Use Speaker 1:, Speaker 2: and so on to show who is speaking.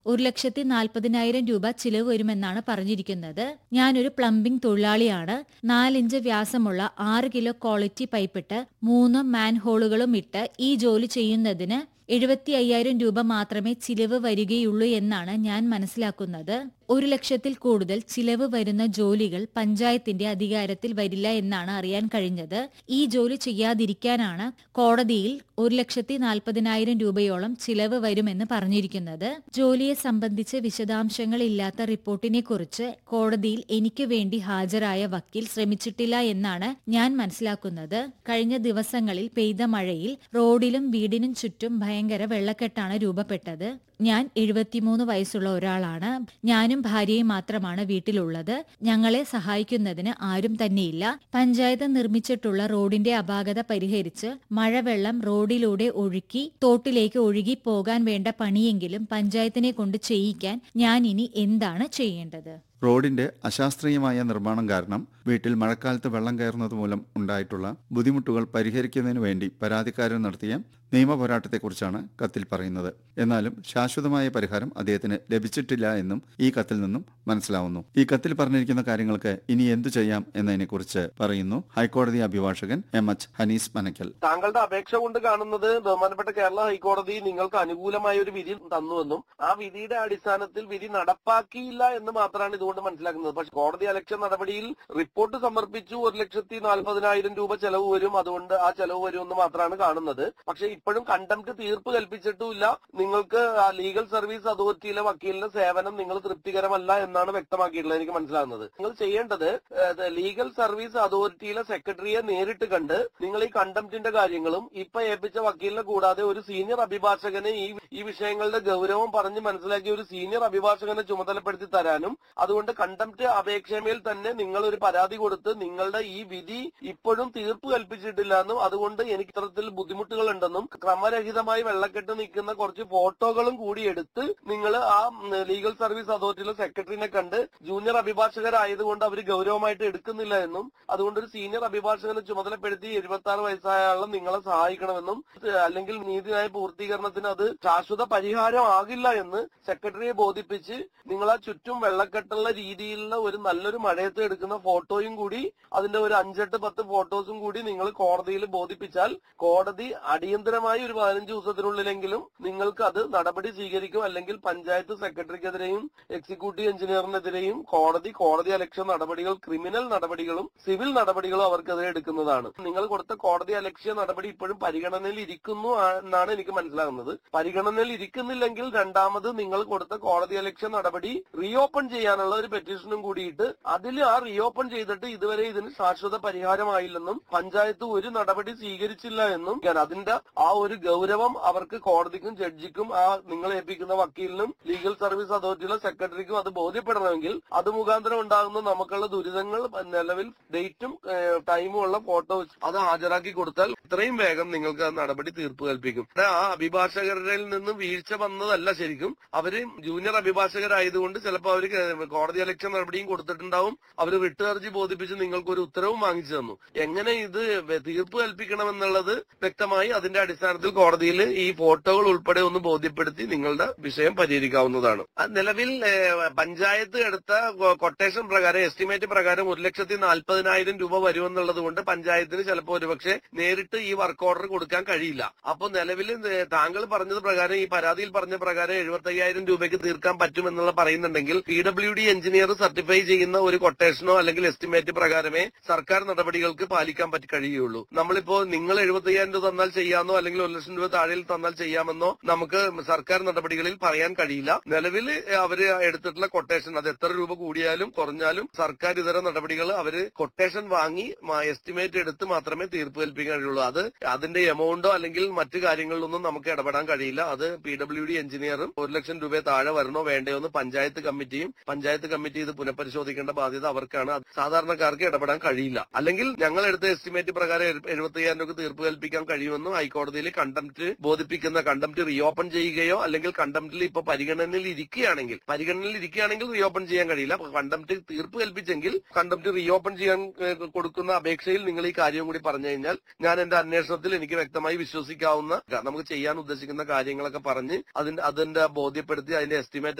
Speaker 1: ഒരു ലക്ഷത്തി നാൽപ്പതിനായിരം രൂപ ചിലവ് വരുമെന്നാണ് പറഞ്ഞിരിക്കുന്നത് ഞാനൊരു പ്ലംബിംഗ് തൊഴിലാളിയാണ് നാലിഞ്ച് വ്യാസമുള്ള ആറ് കിലോ ക്വാളിറ്റി പൈപ്പിട്ട് മൂന്ന് മാൻഹോളുകളും ഇട്ട് ഈ ജോലി ചെയ്യുന്നതിന് എഴുപത്തി അയ്യായിരം രൂപ മാത്രമേ ചിലവ് വരികയുള്ളൂ എന്നാണ് ഞാൻ മനസ്സിലാക്കുന്നത് ഒരു ലക്ഷത്തിൽ കൂടുതൽ ചിലവ് വരുന്ന ജോലികൾ പഞ്ചായത്തിന്റെ അധികാരത്തിൽ വരില്ല എന്നാണ് അറിയാൻ കഴിഞ്ഞത് ഈ ജോലി ചെയ്യാതിരിക്കാനാണ് കോടതിയിൽ ഒരു ലക്ഷത്തി നാൽപ്പതിനായിരം രൂപയോളം ചിലവ് വരുമെന്ന് പറഞ്ഞിരിക്കുന്നത് ജോലിയെ സംബന്ധിച്ച് വിശദാംശങ്ങൾ ഇല്ലാത്ത റിപ്പോർട്ടിനെ കുറിച്ച് കോടതിയിൽ എനിക്ക് വേണ്ടി ഹാജരായ വക്കീൽ ശ്രമിച്ചിട്ടില്ല എന്നാണ് ഞാൻ മനസ്സിലാക്കുന്നത് കഴിഞ്ഞ ദിവസങ്ങളിൽ പെയ്ത മഴയിൽ റോഡിലും വീടിനും ചുറ്റും ഭയങ്കര വെള്ളക്കെട്ടാണ് രൂപപ്പെട്ടത് ഞാൻ എഴുപത്തിമൂന്ന് വയസ്സുള്ള ഒരാളാണ് ഞാനും ഭാര്യയും മാത്രമാണ് വീട്ടിലുള്ളത് ഞങ്ങളെ സഹായിക്കുന്നതിന് ആരും തന്നെയില്ല പഞ്ചായത്ത് നിർമ്മിച്ചിട്ടുള്ള റോഡിന്റെ അപാകത പരിഹരിച്ച് മഴവെള്ളം റോഡിലൂടെ ഒഴുക്കി തോട്ടിലേക്ക് ഒഴുകി പോകാൻ വേണ്ട പണിയെങ്കിലും പഞ്ചായത്തിനെ കൊണ്ട് ചെയ്യിക്കാൻ ഞാൻ ഇനി എന്താണ് ചെയ്യേണ്ടത്
Speaker 2: റോഡിന്റെ അശാസ്ത്രീയമായ നിർമ്മാണം കാരണം വീട്ടിൽ മഴക്കാലത്ത് വെള്ളം കയറുന്നത് മൂലം ഉണ്ടായിട്ടുള്ള ബുദ്ധിമുട്ടുകൾ പരിഹരിക്കുന്നതിന് വേണ്ടി പരാതിക്കാരൻ നടത്തിയ നിയമ പോരാട്ടത്തെക്കുറിച്ചാണ് കത്തിൽ പറയുന്നത് എന്നാലും ശാശ്വതമായ പരിഹാരം അദ്ദേഹത്തിന് ലഭിച്ചിട്ടില്ല എന്നും ഈ കത്തിൽ നിന്നും മനസ്സിലാവുന്നു ഈ കത്തിൽ പറഞ്ഞിരിക്കുന്ന കാര്യങ്ങൾക്ക് ഇനി എന്തു ചെയ്യാം എന്നതിനെക്കുറിച്ച് പറയുന്നു ഹൈക്കോടതി അഭിഭാഷകൻ എം എച്ച് ഹനീസ് മനക്കൽ
Speaker 3: താങ്കളുടെ അപേക്ഷ കൊണ്ട് കാണുന്നത് ബഹുമാനപ്പെട്ട കേരള ഹൈക്കോടതി നിങ്ങൾക്ക് അനുകൂലമായ ഒരു വിധി തന്നുവെന്നും ആ വിധിയുടെ അടിസ്ഥാനത്തിൽ വിധി നടപ്പാക്കിയില്ല എന്ന് മാത്രമാണ് ഇതുകൊണ്ട് മനസ്സിലാക്കുന്നത് പക്ഷെ കോടതി അലക്ഷ്യ നടപടിയിൽ റിപ്പോർട്ട് സമർപ്പിച്ചു ഒരു ലക്ഷത്തി നാൽപ്പതിനായിരം രൂപ ചെലവ് വരും അതുകൊണ്ട് ആ ചെലവ് വരും എന്ന് മാത്രമാണ് കാണുന്നത് പക്ഷെ ഇപ്പോഴും കണ്ടംപ്റ്റ് തീർപ്പ് കൽപ്പിച്ചിട്ടുമില്ല നിങ്ങൾക്ക് ആ ലീഗൽ സർവീസ് അതോറിറ്റിയിലെ വക്കീലിന്റെ സേവനം നിങ്ങൾ തൃപ്തികരമല്ല എന്നാണ് വ്യക്തമാക്കിയിട്ടുള്ളത് എനിക്ക് മനസ്സിലാകുന്നത് നിങ്ങൾ ചെയ്യേണ്ടത് ഏഹ്, ലീഗൽ സർവീസ് അതോറിറ്റിയിലെ സെക്രട്ടറിയെ നേരിട്ട് കണ്ട് നിങ്ങൾ ഈ കണ്ടംപ്റ്റിന്റെ കാര്യങ്ങളും ഇപ്പൊ ഏൽപ്പിച്ച വക്കീലിനെ കൂടാതെ ഒരു സീനിയർ അഭിഭാഷകനെ ഈ ഈ വിഷയങ്ങളുടെ ഗൗരവം പറഞ്ഞ് മനസ്സിലാക്കിയ ഒരു സീനിയർ അഭിഭാഷകനെ ചുമതലപ്പെടുത്തി തരാനും അതുകൊണ്ട് കണ്ടംപ്റ്റ് അപേക്ഷമേൽ തന്നെ നിങ്ങൾ ഒരു പരാതി കൊടുത്ത് നിങ്ങളുടെ ഈ വിധി ഇപ്പോഴും തീർപ്പ് കൽപ്പിച്ചിട്ടില്ല എന്നും അതുകൊണ്ട് എനിക്ക് ഇത്തരത്തിൽ ബുദ്ധിമുട്ടുകൾ ഉണ്ടെന്നും ക്രമരഹിതമായി വെള്ളക്കെട്ട് നിൽക്കുന്ന കുറച്ച് ഫോട്ടോകളും കൂടി എടുത്ത് നിങ്ങൾ ആ ഉം, ലീഗൽ സർവീസ് അതോറിറ്റിയിലെ സെക്രട്ടറിനെ കണ്ട് ജൂനിയർ അഭിഭാഷകരായതുകൊണ്ട് അവർ ഗൗരവമായിട്ട് എടുക്കുന്നില്ല എന്നും അതുകൊണ്ട് ഒരു സീനിയർ അഭിഭാഷകനെ ചുമതലപ്പെടുത്തി എഴുപത്തി ആറ് വയസ്സായ ആളെ നിങ്ങളെ സഹായിക്കണമെന്നും ഇത് അല്ലെങ്കിൽ നീതിന്യായ പൂർത്തീകരണത്തിന് അത് ശാശ്വത പരിഹാരമാകില്ല എന്ന് സെക്രട്ടറിയെ ബോധിപ്പിച്ച് നിങ്ങൾ ആ ചുറ്റും വെള്ളക്കെട്ടുള്ള രീതിയിലുള്ള ഒരു നല്ലൊരു മഴയത്ത് എടുക്കുന്ന ഫോട്ടോയും കൂടി അതിന്റെ ഒരു അഞ്ചെട്ട് പത്ത് ഫോട്ടോസും കൂടി നിങ്ങൾ കോടതിയിൽ ബോധിപ്പിച്ചാൽ കോടതി അടിയന്തരമായി ഒരു പതിനഞ്ച് ദിവസത്തിനുള്ളിലെങ്കിലും നിങ്ങൾക്ക് അത് നടപടി സ്വീകരിക്കും അല്ലെങ്കിൽ പഞ്ചായത്ത് സെക്രട്ടറിക്കെതിരെയും എക്സിക്യൂട്ടീവ് എഞ്ചിനീയറിനെതിരെയും കോടതി കോടതി അലക്ഷ്യ നടപടികൾ ക്രിമിനൽ നടപടികളും സിവിൽ നടപടികളും അവർക്കെതിരെ എടുക്കുന്നതാണ് നിങ്ങൾ കൊടുത്ത കോടതി അലക്ഷ്യ നടപടി ഇപ്പോഴും പരിഗണനയിൽ ഇരിക്കുന്നു ആ- എന്നാണ് എനിക്ക് മനസ്സിലാകുന്നത് പരിഗണനയിൽ ഇരിക്കുന്നില്ലെങ്കിൽ രണ്ടാമത് നിങ്ങൾ കൊടുത്ത കോടതി അലക്ഷ്യ നടപടി റീഓപ്പൺ ചെയ്യാനുള്ള ഒരു പെറ്റീഷനും കൂടിയിട്ട് അതിൽ ആ റീഓപ്പൺ ചെയ്തിട്ട് ഇതുവരെ ഇതിന് ശാശ്വത പരിഹാരമായില്ലെന്നും പഞ്ചായത്ത് ഒരു നടപടി സ്വീകരിച്ചില്ല എന്നും ഞാൻ അതിന്റെ ആ ഒരു ഗൗരവം അവർക്ക് കോടതിക്കും ജഡ്ജിക്കും ആ നിങ്ങൾ ഏൽപ്പിക്കുന്ന വക്കീലിനും ലീഗൽ സർവീസ് അതോറിറ്റിയിലെ സെക്രട്ടറിക്കും അത് ബോധ്യപ്പെടണമെങ്കിൽ അത് മുഖാന്തരം ഉണ്ടാകുന്ന നമുക്കുള്ള ദുരിതങ്ങൾ നിലവിൽ ഡേറ്റും ടൈമും ഉള്ള ഫോട്ടോ അത് ഹാജരാക്കി കൊടുത്താൽ ഇത്രയും വേഗം നിങ്ങൾക്ക് ആ നടപടി തീർപ്പ് കൽപ്പിക്കും ഇവിടെ ആ അഭിഭാഷകരിൽ നിന്ന് വീഴ്ച വന്നതല്ല ശരിക്കും അവര് ജൂനിയർ അഭിഭാഷകരായതുകൊണ്ട് ചിലപ്പോൾ അവര് കോടതി അലക്ഷ്യ നടപടിയും കൊടുത്തിട്ടുണ്ടാവും അവര് റിട്ട് ഹർജി ബോധിപ്പിച്ച് നിങ്ങൾക്ക് ഒരു ഉത്തരവും വാങ്ങിച്ചു തന്നു എങ്ങനെ ഇത് വെ- തീർപ്പ് കൽപ്പിക്കണമെന്നുള്ളത് വ്യക്തമായി അതിന്റെ അടിസ്ഥാനത്തിൽ കോടതിയിൽ ഈ ഫോട്ടോകൾ ഉൾപ്പെടെ ഒന്ന് ബോധ്യപ്പെടുത്തി നിങ്ങളുടെ വിഷയം പരിഹരിക്കാവുന്നതാണ് ആ നിലവിൽ ഏഹ്, പഞ്ചായത്ത് എടുത്ത കൊ- കൊട്ടേഷൻ പ്രകാരം എസ്റ്റിമേറ്റ് പ്രകാരം ഒരു ലക്ഷത്തി നാൽപ്പതിനായിരം രൂപ വരുമെന്നുള്ളത് കൊണ്ട് പഞ്ചായത്തിന് ചിലപ്പോൾ ഒരുപക്ഷെ നേരിട്ട് ഈ വർക്ക് ഓർഡർ കൊടുക്കാൻ കഴിയില്ല അപ്പൊ നിലവിൽ ഏഹ്, താങ്കൾ പറഞ്ഞത് പ്രകാരം ഈ പരാതിയിൽ പറഞ്ഞ പ്രകാരം എഴുപത്തി അയ്യായിരം രൂപയ്ക്ക് തീർക്കാൻ പറ്റുമെന്നുള്ള പറയുന്നുണ്ടെങ്കിൽ P W D engineer certify ചെയ്യുന്ന ഒരു കൊട്ടേഷനോ അല്ലെങ്കിൽ എസ്റ്റിമേറ്റ് പ്രകാരമേ സർക്കാർ നടപടികൾക്ക് പാലിക്കാൻ പറ്റി കഴിയുള്ളൂ നമ്മളിപ്പോ നിങ്ങൾ എഴുപത്തി അയ്യായിരം രൂപ തന്നാൽ ചെയ്യാമെന്നോ അല്ലെങ്കിൽ ഒരു ലക്ഷം രൂപ താഴെ തന്നാൽ ചെയ്യാമെന്നോ നമുക്ക് സർക്കാർ നടപടികളിൽ പറയാൻ കഴിയില്ല നിലവിൽ അവര് എടുത്തിട്ടുള്ള കൊട്ടേഷൻ അത് എത്ര രൂപ കൂടിയാലും കുറഞ്ഞാലും സർക്കാർ ഇതര നടപടികൾ അവര് കൊട്ടേഷൻ വാങ്ങി എസ്റ്റിമേറ്റ് എടുത്ത് മാത്രമേ തീർപ്പ് കൽപ്പിക്കാൻ കഴിയുള്ളൂ അത് അതിന്റെ എമൗണ്ടോ അല്ലെങ്കിൽ മറ്റു കാര്യങ്ങളിലൊന്നും നമുക്ക് ഇടപെടാൻ കഴിയില്ല അത് പി ഡബ്ല്യു ഡി എഞ്ചിനീയറും ഒരു ലക്ഷം രൂപ താഴെ വരണോ വേണ്ടയോ എന്ന് പഞ്ചായത്ത് കമ്മിറ്റിയും പഞ്ചായത്ത് കമ്മിറ്റി ഇത് പുനഃപരിശോധിക്കേണ്ട ബാധ്യത അവർക്കാണ് അത് സാധാരണക്കാർക്ക് ഇടപെടാൻ കഴിയില്ല അല്ലെങ്കിൽ ഞങ്ങൾ എടുത്ത എസ്റ്റിമേറ്റ് പ്രകാരം എഴുപത്തി അയ്യായിരം രൂപ തീർപ്പ് കൽപ്പിക്കാൻ കഴിയുമെന്നും ഹൈക്കോടതിയിൽ കണ്ടംപ്റ്റ് ബോധിപ്പിക്കുന്ന കണ്ടംപ്റ്റ് റീഓപ്പൺ ചെയ്യുകയോ അല്ലെങ്കിൽ അല്ലെങ്കിൽ കണ്ടംപ്റ്റിൽ ഇപ്പൊ പരിഗണനയിൽ ഇരിക്കുകയാണെങ്കിൽ പരിഗണനയിൽ ഇരിക്കുകയാണെങ്കിൽ റീഓപ്പൺ ചെയ്യാൻ കഴിയില്ല കണ്ടംപ്റ്റ് തീർപ്പ് കൽപ്പിച്ചെങ്കിൽ കണ്ടംപ്റ്റ് റീഓപ്പൺ ചെയ്യാൻ ഏഹ്, കൊടുക്കുന്ന അപേക്ഷയിൽ നിങ്ങൾ ഈ കാര്യം കൂടി പറഞ്ഞു കഴിഞ്ഞാൽ ഞാൻ എന്റെ അന്വേഷണത്തിൽ എനിക്ക് വ്യക്തമായി വിശ്വസിക്കാവുന്ന നമുക്ക് ചെയ്യാൻ ഉദ്ദേശിക്കുന്ന കാര്യങ്ങളൊക്കെ പറഞ്ഞ് അതിന്റെ അതിന്റെ ബോധ്യപ്പെടുത്തി അതിന്റെ എസ്റ്റിമേറ്റ്